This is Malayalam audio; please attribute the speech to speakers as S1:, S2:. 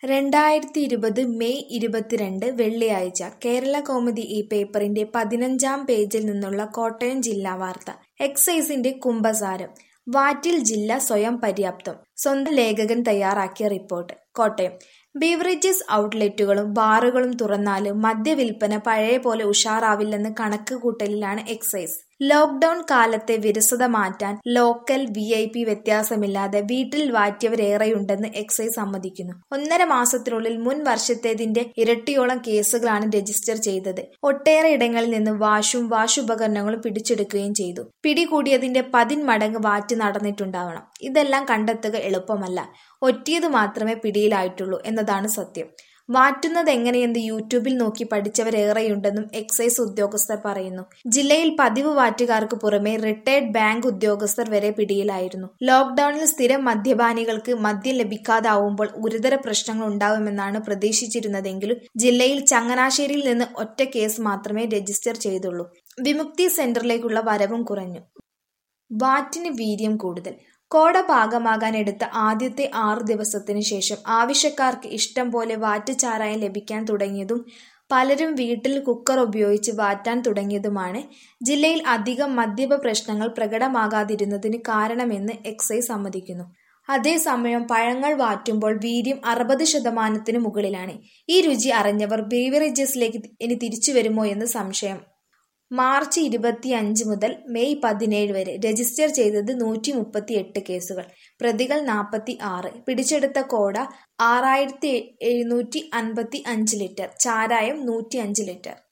S1: രണ്ടായിരത്തി ഇരുപത് മെയ് ഇരുപത്തിരണ്ട് വെള്ളിയാഴ്ച കേരളകൗമുദി ഈ പേപ്പറിന്റെ പതിനഞ്ചാം പേജിൽ നിന്നുള്ള കോട്ടയം ജില്ലാ വാർത്ത എക്സൈസിന്റെ കുമ്പസാരം വാറ്റിൽ ജില്ല സ്വയം പര്യാപ്തം സ്വന്തം ലേഖകൻ തയ്യാറാക്കിയ റിപ്പോർട്ട് കോട്ടയം ബീവറേജസ് ഔട്ട്ലെറ്റുകളും ബാറുകളും തുറന്നാലും മദ്യവിൽപ്പന പഴയ പോലെ ഉഷാറാവില്ലെന്ന് കണക്ക് കൂട്ടലിലാണ് എക്സൈസ് ലോക്ഡൌൺ കാലത്തെ വിരസത മാറ്റാൻ ലോക്കൽ വി ഐ പി വ്യത്യാസമില്ലാതെ വീട്ടിൽ വാറ്റിയവരേറെയുണ്ടെന്ന് എക്സൈസ് സമ്മതിക്കുന്നു ഒന്നര മാസത്തിനുള്ളിൽ മുൻ വർഷത്തേതിന്റെ ഇരട്ടിയോളം കേസുകളാണ് രജിസ്റ്റർ ചെയ്തത് ഒട്ടേറെ ഇടങ്ങളിൽ നിന്ന് വാഷും വാഷുപകരണങ്ങളും പിടിച്ചെടുക്കുകയും ചെയ്തു പിടികൂടിയതിന്റെ പതിന്മടങ്ങ് വാറ്റ് നടന്നിട്ടുണ്ടാവണം ഇതെല്ലാം കണ്ടെത്തുക എളുപ്പമല്ല ഒറ്റിയത് മാത്രമേ പിടിയിലായിട്ടുള്ളൂ എന്നതാണ് സത്യം വാറ്റുന്നത് എങ്ങനെയെന്ന് യൂട്യൂബിൽ നോക്കി പഠിച്ചവരേറെയുണ്ടെന്നും എക്സൈസ് ഉദ്യോഗസ്ഥർ പറയുന്നു ജില്ലയിൽ പതിവ് വാറ്റുകാർക്ക് പുറമെ റിട്ടയർഡ് ബാങ്ക് ഉദ്യോഗസ്ഥർ വരെ പിടിയിലായിരുന്നു ലോക്ഡൌണിൽ സ്ഥിരം മദ്യപാനികൾക്ക് മദ്യം ലഭിക്കാതാവുമ്പോൾ ഗുരുതര പ്രശ്നങ്ങൾ ഉണ്ടാവുമെന്നാണ് പ്രതീക്ഷിച്ചിരുന്നതെങ്കിലും ജില്ലയിൽ ചങ്ങനാശ്ശേരിയിൽ നിന്ന് ഒറ്റ കേസ് മാത്രമേ രജിസ്റ്റർ ചെയ്തുള്ളൂ വിമുക്തി സെന്ററിലേക്കുള്ള വരവും കുറഞ്ഞു വാറ്റിന് വീര്യം കൂടുതൽ കോട പാകമാകാൻ എടുത്ത ആദ്യത്തെ ആറു ദിവസത്തിനു ശേഷം ആവശ്യക്കാർക്ക് ഇഷ്ടം പോലെ വാറ്റ് ചാരായം ലഭിക്കാൻ തുടങ്ങിയതും പലരും വീട്ടിൽ കുക്കർ ഉപയോഗിച്ച് വാറ്റാൻ തുടങ്ങിയതുമാണ് ജില്ലയിൽ അധികം മദ്യപ പ്രശ്നങ്ങൾ പ്രകടമാകാതിരുന്നതിന് കാരണമെന്ന് എക്സൈസ് സമ്മതിക്കുന്നു അതേസമയം പഴങ്ങൾ വാറ്റുമ്പോൾ വീര്യം അറുപത് ശതമാനത്തിന് മുകളിലാണ് ഈ രുചി അറിഞ്ഞവർ ബീവറേജസിലേക്ക് ഇനി തിരിച്ചു വരുമോ എന്ന് സംശയം മാർച്ച് ഇരുപത്തി അഞ്ച് മുതൽ മെയ് പതിനേഴ് വരെ രജിസ്റ്റർ ചെയ്തത് നൂറ്റി മുപ്പത്തി എട്ട് കേസുകൾ പ്രതികൾ നാൽപ്പത്തി ആറ് പിടിച്ചെടുത്ത കോട ആറായിരത്തി എഴുന്നൂറ്റി അൻപത്തി അഞ്ച് ലിറ്റർ ചാരായം നൂറ്റി അഞ്ച് ലിറ്റർ